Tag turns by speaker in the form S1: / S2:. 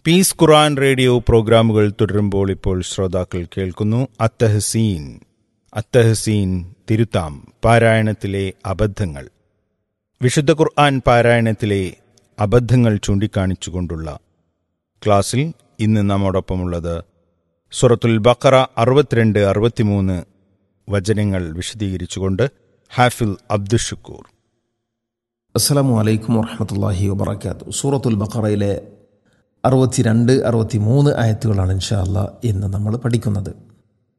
S1: piece ഖുറാൻ radio പ്രോഗ്രാമുകൾ തുടരുമ്പോൾ ഇപ്പോൾ ശ്രോതാക്കൾ കേൾക്കുന്നു അത്തഹസീൻ അത്തഹസീൻ തിരുത്താം പാരായണത്തിലെ അബദ്ധങ്ങൾ വിശുദ്ധ ഖുർആൻ പാരായണത്തിലെ അബദ്ധങ്ങൾ ചൂണ്ടിക്കാണിച്ചുകൊണ്ടുള്ള ക്ലാസ്സിൽ ഇന്ന് നമ്മോടൊപ്പമുള്ളത് സുറത്തുൽ ബക്കറ അറുപത്തിരണ്ട് അറുപത്തിമൂന്ന് വചനങ്ങൾ വിശദീകരിച്ചുകൊണ്ട് ഹാഫിൽ അബ്ദുഷക്കൂർ
S2: അസ്സലാമു അലൈക്കും വറഹമത്തല്ലാഹി വബർക്കാത്തു സൂറത്തുൽ ബഖറയിലെ അറുപത്തിരണ്ട് അറുപത്തി മൂന്ന് ആയത്തുകളാണ് ഇൻഷാ അല്ലാ ഇന്ന് നമ്മൾ പഠിക്കുന്നത്